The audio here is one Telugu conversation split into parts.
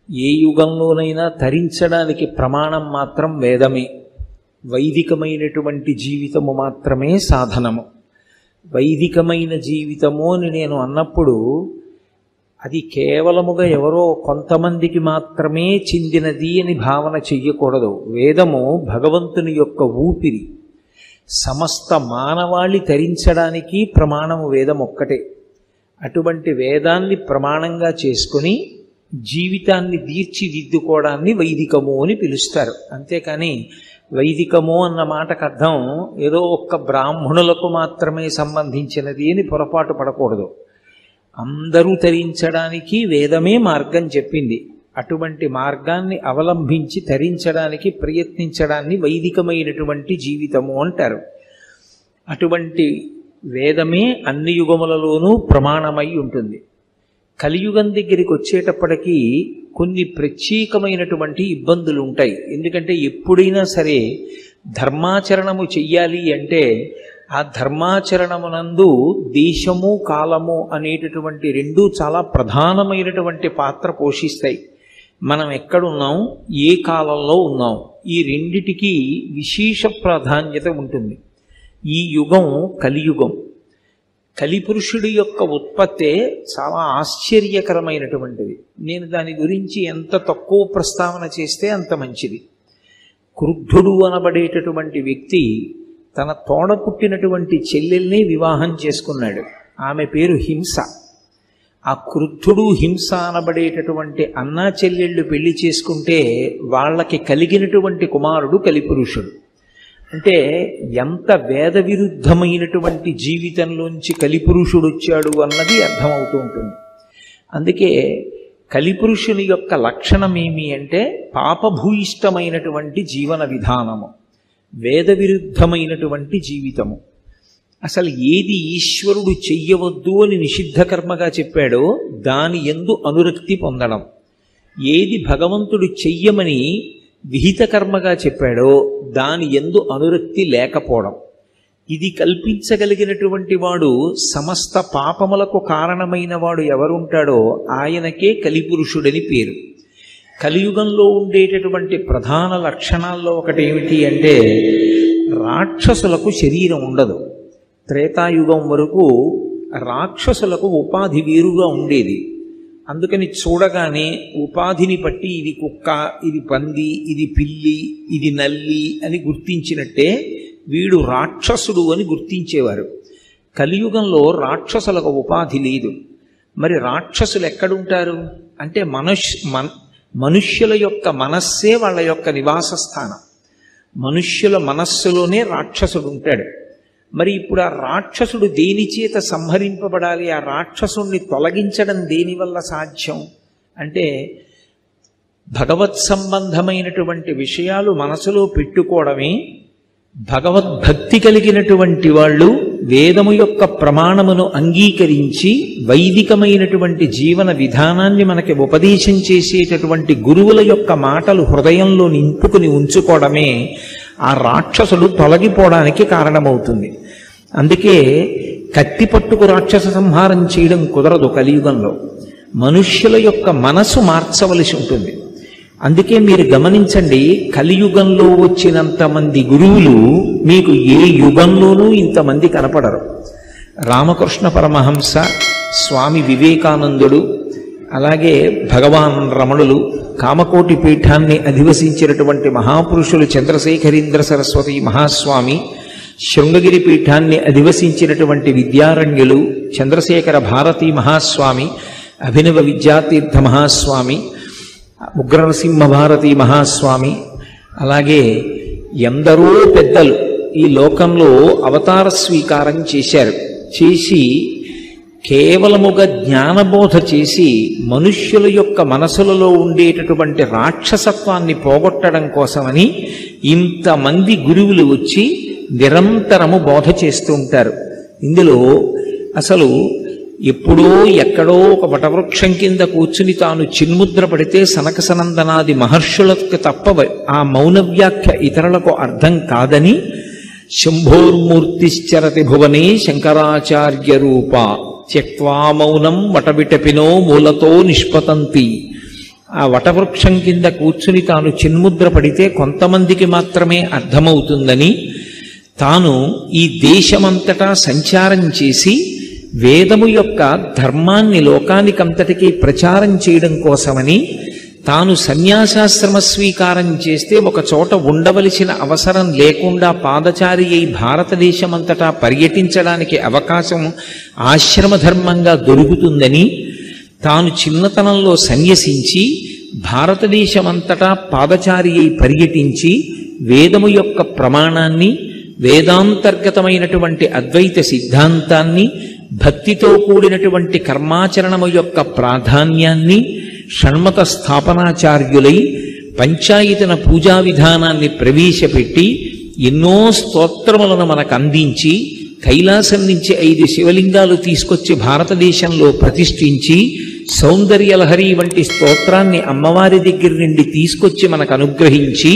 ఏ యుగంలోనైనా తరించడానికి ప్రమాణం మాత్రం వేదమే వైదికమైనటువంటి జీవితము మాత్రమే సాధనము వైదికమైన జీవితము అని నేను అన్నప్పుడు అది కేవలముగా ఎవరో కొంతమందికి మాత్రమే చెందినది అని భావన చెయ్యకూడదు వేదము భగవంతుని యొక్క ఊపిరి సమస్త మానవాళి తరించడానికి ప్రమాణము వేదం ఒక్కటే అటువంటి వేదాన్ని ప్రమాణంగా చేసుకుని జీవితాన్ని తీర్చిదిద్దుకోవడాన్ని వైదికము అని పిలుస్తారు అంతేకాని వైదికము అన్న మాటకు అర్థం ఏదో ఒక్క బ్రాహ్మణులకు మాత్రమే సంబంధించినది అని పొరపాటు పడకూడదు అందరూ తరించడానికి వేదమే మార్గం చెప్పింది అటువంటి మార్గాన్ని అవలంబించి తరించడానికి ప్రయత్నించడాన్ని వైదికమైనటువంటి జీవితము అంటారు అటువంటి వేదమే అన్ని యుగములలోనూ ప్రమాణమై ఉంటుంది కలియుగం దగ్గరికి వచ్చేటప్పటికీ కొన్ని ప్రత్యేకమైనటువంటి ఇబ్బందులు ఉంటాయి ఎందుకంటే ఎప్పుడైనా సరే ధర్మాచరణము చెయ్యాలి అంటే ఆ ధర్మాచరణమునందు దేశము కాలము అనేటటువంటి రెండు చాలా ప్రధానమైనటువంటి పాత్ర పోషిస్తాయి మనం ఎక్కడున్నాం ఏ కాలంలో ఉన్నాం ఈ రెండిటికి విశేష ప్రాధాన్యత ఉంటుంది ఈ యుగం కలియుగం కలిపురుషుడి యొక్క ఉత్పత్తే చాలా ఆశ్చర్యకరమైనటువంటిది నేను దాని గురించి ఎంత తక్కువ ప్రస్తావన చేస్తే అంత మంచిది క్రుద్ధుడు అనబడేటటువంటి వ్యక్తి తన తోడ పుట్టినటువంటి చెల్లెల్ని వివాహం చేసుకున్నాడు ఆమె పేరు హింస ఆ క్రుద్ధుడు హింస అనబడేటటువంటి అన్నా చెల్లెళ్ళు పెళ్లి చేసుకుంటే వాళ్ళకి కలిగినటువంటి కుమారుడు కలిపురుషుడు అంటే ఎంత వేద విరుద్ధమైనటువంటి జీవితంలోంచి కలిపురుషుడు వచ్చాడు అన్నది అర్థమవుతూ ఉంటుంది అందుకే కలిపురుషుని యొక్క లక్షణం ఏమి అంటే పాపభూయిష్టమైనటువంటి జీవన విధానము వేద విరుద్ధమైనటువంటి జీవితము అసలు ఏది ఈశ్వరుడు చెయ్యవద్దు అని నిషిద్ధ కర్మగా చెప్పాడో దాని ఎందు అనురక్తి పొందడం ఏది భగవంతుడు చెయ్యమని విహిత కర్మగా చెప్పాడో దాని ఎందు అనురక్తి లేకపోవడం ఇది కల్పించగలిగినటువంటి వాడు సమస్త పాపములకు కారణమైన వాడు ఎవరుంటాడో ఆయనకే కలిపురుషుడని పేరు కలియుగంలో ఉండేటటువంటి ప్రధాన లక్షణాల్లో ఒకటి ఏమిటి అంటే రాక్షసులకు శరీరం ఉండదు త్రేతాయుగం వరకు రాక్షసులకు ఉపాధి వేరుగా ఉండేది అందుకని చూడగానే ఉపాధిని బట్టి ఇది కుక్క ఇది పంది ఇది పిల్లి ఇది నల్లి అని గుర్తించినట్టే వీడు రాక్షసుడు అని గుర్తించేవారు కలియుగంలో రాక్షసులకు ఉపాధి లేదు మరి రాక్షసులు ఎక్కడుంటారు అంటే మనుష్ మన మనుష్యుల యొక్క మనస్సే వాళ్ళ యొక్క నివాస స్థానం మనుష్యుల మనస్సులోనే రాక్షసుడు ఉంటాడు మరి ఇప్పుడు ఆ రాక్షసుడు దేని చేత సంహరింపబడాలి ఆ రాక్షసుణ్ణి తొలగించడం దేనివల్ల సాధ్యం అంటే భగవత్ సంబంధమైనటువంటి విషయాలు మనసులో పెట్టుకోవడమే భగవద్భక్తి కలిగినటువంటి వాళ్ళు వేదము యొక్క ప్రమాణమును అంగీకరించి వైదికమైనటువంటి జీవన విధానాన్ని మనకి ఉపదేశం చేసేటటువంటి గురువుల యొక్క మాటలు హృదయంలో నింపుకుని ఉంచుకోవడమే ఆ రాక్షసుడు తొలగిపోవడానికి కారణమవుతుంది అందుకే కత్తి పట్టుకు రాక్షస సంహారం చేయడం కుదరదు కలియుగంలో మనుష్యుల యొక్క మనసు మార్చవలసి ఉంటుంది అందుకే మీరు గమనించండి కలియుగంలో వచ్చినంత మంది గురువులు మీకు ఏ యుగంలోనూ ఇంతమంది కనపడరు రామకృష్ణ పరమహంస స్వామి వివేకానందుడు అలాగే భగవాన్ రమణులు కామకోటి పీఠాన్ని అధివసించినటువంటి మహాపురుషులు చంద్రశేఖరీంద్ర సరస్వతి మహాస్వామి శృంగగిరి పీఠాన్ని అధివసించినటువంటి విద్యారణ్యులు చంద్రశేఖర భారతీ మహాస్వామి అభినవ విద్యాతీర్థ మహాస్వామి ఉగ్రనరసింహ భారతి మహాస్వామి అలాగే ఎందరో పెద్దలు ఈ లోకంలో అవతార స్వీకారం చేశారు చేసి కేవలముగా జ్ఞానబోధ చేసి మనుష్యుల యొక్క మనసులలో ఉండేటటువంటి రాక్షసత్వాన్ని పోగొట్టడం కోసమని ఇంతమంది గురువులు వచ్చి నిరంతరము బోధ చేస్తూ ఉంటారు ఇందులో అసలు ఎప్పుడో ఎక్కడో ఒక వటవృక్షం కింద కూర్చుని తాను చిన్ముద్ర పడితే సనక సనందనాది మహర్షులకు తప్ప ఆ మౌన వ్యాఖ్య ఇతరులకు అర్థం కాదని శంభోర్మూర్తిశ్చరతి భువనే శంకరాచార్య రూప త్యక్వా మౌనం వటవిటపినో మూలతో నిష్పతంతి ఆ వటవృక్షం కింద కూర్చుని తాను చిన్ముద్ర పడితే కొంతమందికి మాత్రమే అర్థమవుతుందని తాను ఈ దేశమంతటా సంచారం చేసి వేదము యొక్క ధర్మాన్ని లోకానికంతటికీ ప్రచారం చేయడం కోసమని తాను సన్యాసాశ్రమ స్వీకారం చేస్తే ఒక చోట ఉండవలసిన అవసరం లేకుండా పాదచారి అయి భారతదేశమంతటా పర్యటించడానికి అవకాశం ఆశ్రమ ధర్మంగా దొరుకుతుందని తాను చిన్నతనంలో సన్యసించి భారతదేశమంతటా పాదచారి అయి పర్యటించి వేదము యొక్క ప్రమాణాన్ని వేదాంతర్గతమైనటువంటి అద్వైత సిద్ధాంతాన్ని భక్తితో కూడినటువంటి కర్మాచరణము యొక్క ప్రాధాన్యాన్ని షణ్మత స్థాపనాచార్యులై పంచాయతన పూజా విధానాన్ని ప్రవేశపెట్టి ఎన్నో స్తోత్రములను మనకు అందించి కైలాసం నుంచి ఐదు శివలింగాలు తీసుకొచ్చి భారతదేశంలో ప్రతిష్ఠించి సౌందర్యలహరి వంటి స్తోత్రాన్ని అమ్మవారి దగ్గర నుండి తీసుకొచ్చి మనకు అనుగ్రహించి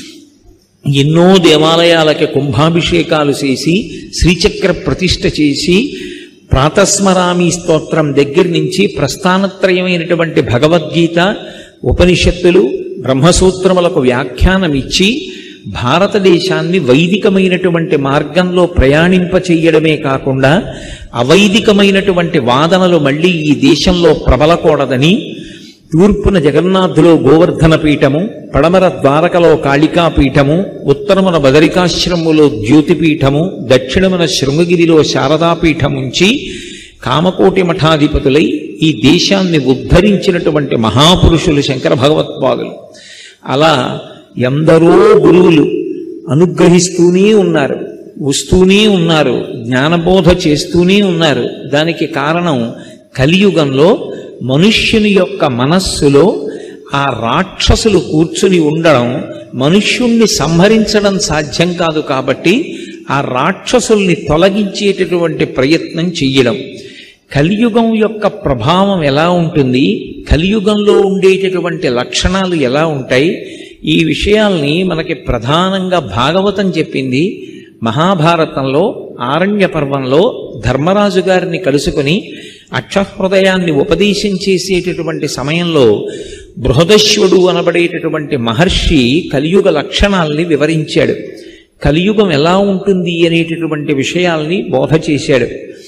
ఎన్నో దేవాలయాలకి కుంభాభిషేకాలు చేసి శ్రీచక్ర ప్రతిష్ఠ చేసి ప్రాతస్మరామి స్తోత్రం దగ్గర నుంచి ప్రస్థానత్రయమైనటువంటి భగవద్గీత ఉపనిషత్తులు బ్రహ్మసూత్రములకు వ్యాఖ్యానమిచ్చి భారతదేశాన్ని వైదికమైనటువంటి మార్గంలో ప్రయాణింప చెయ్యడమే కాకుండా అవైదికమైనటువంటి వాదనలు మళ్ళీ ఈ దేశంలో ప్రబలకూడదని తూర్పున జగన్నాథులో గోవర్ధన పీఠము పడమర ద్వారకలో కాళికా పీఠము ఉత్తరమున బదరికాశ్రములో జ్యోతిపీఠము దక్షిణమున శృంగగిరిలో శారదాపీఠముంచి కామకోటి మఠాధిపతులై ఈ దేశాన్ని ఉద్ధరించినటువంటి మహాపురుషులు శంకర భగవత్పాదులు అలా ఎందరో గురువులు అనుగ్రహిస్తూనే ఉన్నారు వస్తూనే ఉన్నారు జ్ఞానబోధ చేస్తూనే ఉన్నారు దానికి కారణం కలియుగంలో మనుష్యుని యొక్క మనస్సులో ఆ రాక్షసులు కూర్చుని ఉండడం మనుష్యుణ్ణి సంహరించడం సాధ్యం కాదు కాబట్టి ఆ రాక్షసుల్ని తొలగించేటటువంటి ప్రయత్నం చెయ్యడం కలియుగం యొక్క ప్రభావం ఎలా ఉంటుంది కలియుగంలో ఉండేటటువంటి లక్షణాలు ఎలా ఉంటాయి ఈ విషయాల్ని మనకి ప్రధానంగా భాగవతం చెప్పింది మహాభారతంలో ఆరణ్య పర్వంలో ధర్మరాజు గారిని కలుసుకుని అక్షహృదయాన్ని ఉపదేశం చేసేటటువంటి సమయంలో బృహదశ్వడు అనబడేటటువంటి మహర్షి కలియుగ లక్షణాల్ని వివరించాడు కలియుగం ఎలా ఉంటుంది అనేటటువంటి విషయాల్ని బోధ చేశాడు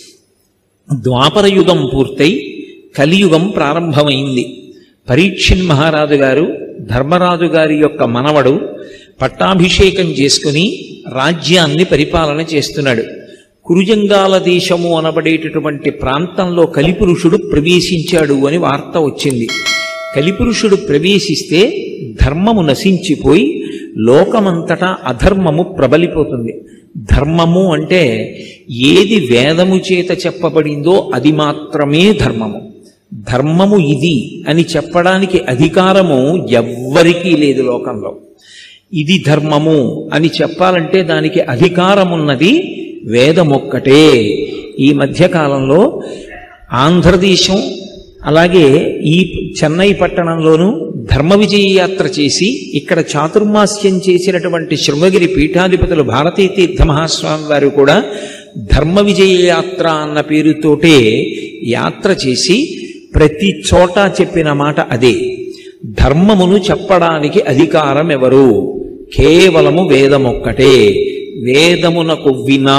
ద్వాపర యుగం పూర్తయి కలియుగం ప్రారంభమైంది పరీక్షిన్ మహారాజు గారు ధర్మరాజు గారి యొక్క మనవడు పట్టాభిషేకం చేసుకుని రాజ్యాన్ని పరిపాలన చేస్తున్నాడు కురుజంగాల దేశము అనబడేటటువంటి ప్రాంతంలో కలిపురుషుడు ప్రవేశించాడు అని వార్త వచ్చింది కలిపురుషుడు ప్రవేశిస్తే ధర్మము నశించిపోయి లోకమంతటా అధర్మము ప్రబలిపోతుంది ధర్మము అంటే ఏది వేదము చేత చెప్పబడిందో అది మాత్రమే ధర్మము ధర్మము ఇది అని చెప్పడానికి అధికారము ఎవ్వరికీ లేదు లోకంలో ఇది ధర్మము అని చెప్పాలంటే దానికి అధికారం ఉన్నది వేదమొక్కటే ఈ మధ్యకాలంలో ఆంధ్రదేశం అలాగే ఈ చెన్నై పట్టణంలోనూ ధర్మ విజయ యాత్ర చేసి ఇక్కడ చాతుర్మాస్యం చేసినటువంటి శృంగగిరి పీఠాధిపతులు భారతీ తీర్థ మహాస్వామి వారు కూడా ధర్మ విజయ యాత్ర అన్న పేరుతోటే యాత్ర చేసి ప్రతి చోట చెప్పిన మాట అదే ధర్మమును చెప్పడానికి అధికారం ఎవరు కేవలము వేదమొక్కటే వేదమునకు వినా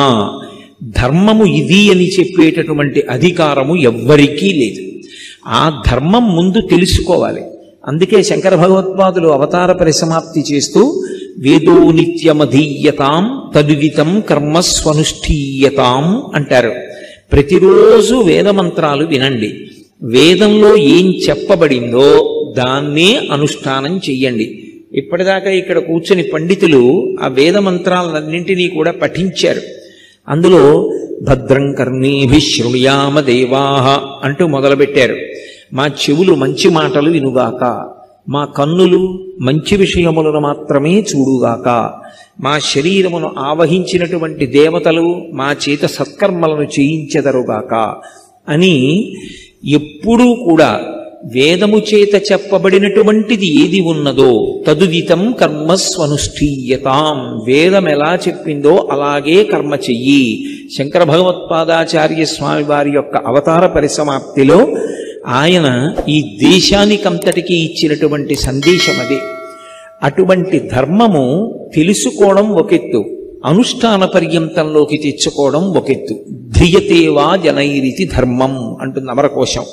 ధర్మము ఇది అని చెప్పేటటువంటి అధికారము ఎవ్వరికీ లేదు ఆ ధర్మం ముందు తెలుసుకోవాలి అందుకే శంకర భగవత్పాదులు అవతార పరిసమాప్తి చేస్తూ వేదో నిత్యమధీయతాం తదుదితం కర్మస్వనుష్ఠీయతాం అంటారు ప్రతిరోజు వేదమంత్రాలు వినండి వేదంలో ఏం చెప్పబడిందో దాన్నే అనుష్ఠానం చెయ్యండి ఇప్పటిదాకా ఇక్కడ కూర్చుని పండితులు ఆ వేద మంత్రాలన్నింటినీ కూడా పఠించారు అందులో భద్రం కర్ణీభి శృణుయామ దేవాహ అంటూ మొదలుపెట్టారు మా చెవులు మంచి మాటలు వినుగాక మా కన్నులు మంచి విషయములను మాత్రమే చూడుగాక మా శరీరమును ఆవహించినటువంటి దేవతలు మా చేత సత్కర్మలను చేయించెదరుగాక అని ఎప్పుడూ కూడా వేదము చేత చెప్పబడినటువంటిది ఏది ఉన్నదో తదుదితం కర్మస్వనుష్ఠీయతాం వేదం ఎలా చెప్పిందో అలాగే కర్మ చెయ్యి శంకర భగవత్పాదాచార్య స్వామి వారి యొక్క అవతార పరిసమాప్తిలో ఆయన ఈ దేశానికంతటికీ ఇచ్చినటువంటి సందేశం అదే అటువంటి ధర్మము తెలుసుకోవడం ఒకెత్తు అనుష్ఠాన పర్యంతంలోకి తెచ్చుకోవడం ఒకెత్తు ధ్రియతేవా జనైరితి ధర్మం అంటుంది అమరకోశం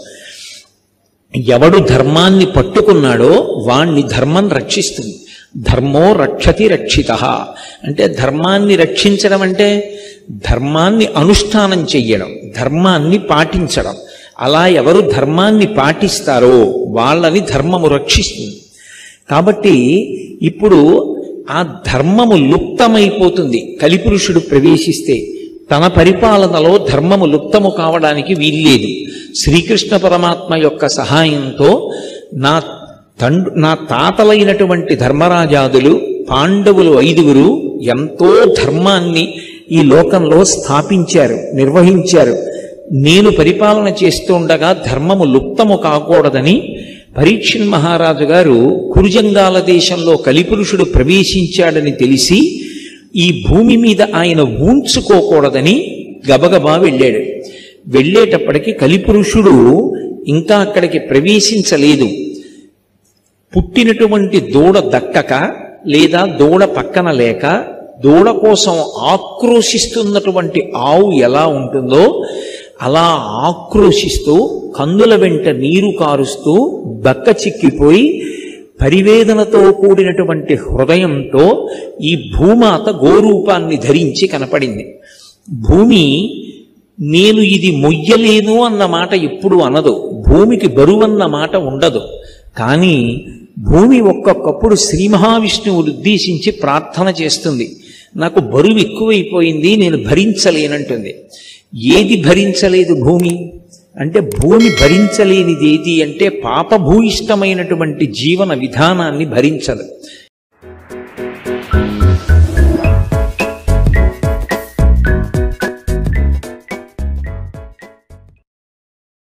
ఎవడు ధర్మాన్ని పట్టుకున్నాడో వాణ్ణి ధర్మం రక్షిస్తుంది ధర్మో రక్షతి రక్షిత అంటే ధర్మాన్ని రక్షించడం అంటే ధర్మాన్ని అనుష్ఠానం చెయ్యడం ధర్మాన్ని పాటించడం అలా ఎవరు ధర్మాన్ని పాటిస్తారో వాళ్ళని ధర్మము రక్షిస్తుంది కాబట్టి ఇప్పుడు ఆ ధర్మము లుప్తమైపోతుంది కలిపురుషుడు ప్రవేశిస్తే తన పరిపాలనలో ధర్మము లుప్తము కావడానికి వీల్లేదు శ్రీకృష్ణ పరమాత్మ యొక్క సహాయంతో నా తండ్రు నా తాతలైనటువంటి ధర్మరాజాదులు పాండవులు ఐదుగురు ఎంతో ధర్మాన్ని ఈ లోకంలో స్థాపించారు నిర్వహించారు నేను పరిపాలన చేస్తుండగా ధర్మము లుప్తము కాకూడదని పరీక్షణ్ మహారాజు గారు కురుజంగాల దేశంలో కలిపురుషుడు ప్రవేశించాడని తెలిసి ఈ భూమి మీద ఆయన ఊంచుకోకూడదని గబగబా వెళ్ళాడు వెళ్ళేటప్పటికి కలిపురుషుడు ఇంకా అక్కడికి ప్రవేశించలేదు పుట్టినటువంటి దూడ దక్కక లేదా దూడ పక్కన లేక దూడ కోసం ఆక్రోశిస్తున్నటువంటి ఆవు ఎలా ఉంటుందో అలా ఆక్రోశిస్తూ కందుల వెంట నీరు కారుస్తూ బక్క చిక్కిపోయి పరివేదనతో కూడినటువంటి హృదయంతో ఈ భూమాత గోరూపాన్ని ధరించి కనపడింది భూమి నేను ఇది మొయ్యలేను అన్న మాట ఎప్పుడు అనదు భూమికి బరువన్న మాట ఉండదు కానీ భూమి ఒక్కొక్కప్పుడు శ్రీ మహావిష్ణువుని ఉద్దేశించి ప్రార్థన చేస్తుంది నాకు బరువు ఎక్కువైపోయింది నేను భరించలేనంటుంది ఏది భరించలేదు భూమి అంటే భూమి భరించలేనిది ఏది అంటే పాపభూయిష్టమైనటువంటి జీవన విధానాన్ని భరించదు